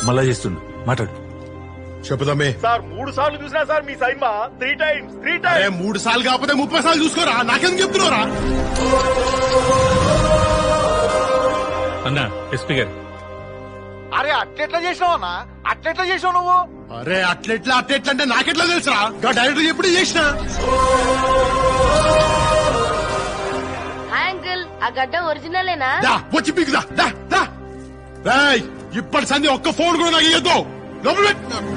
మళ్ళా చేస్తుండు మాట్లాడు చెప్పుదామే సార్ మూడు సార్లు చూసినా సార్ మీ సైన్మా త్రీ టైమ్స్ త్రీ అరే టైమ్స్ మూడు సార్లు కాకపోతే ముప్పై సార్లు చూసుకోరా నాకేం చెప్తున్నారా అన్నా ఎస్పీ గారు అరే అట్లెట్లా చేసినావు అన్న అట్లెట్లా చేసావు నువ్వు అరే అట్లెట్లా అట్లెట్లా అంటే నాకెట్లా తెలుసురా గా డైరెక్టర్ ఎప్పుడు చేసిన హాయ్ అంకుల్ ఆ గడ్డ ఒరిజినలేనా దా వచ్చి పీకుదా దా దా రేయ్ ఇప్పటి సంధి ఒక్క ఫోన్ కూడా నాకు ఇయ్యద్దు లోపల పెట్టు.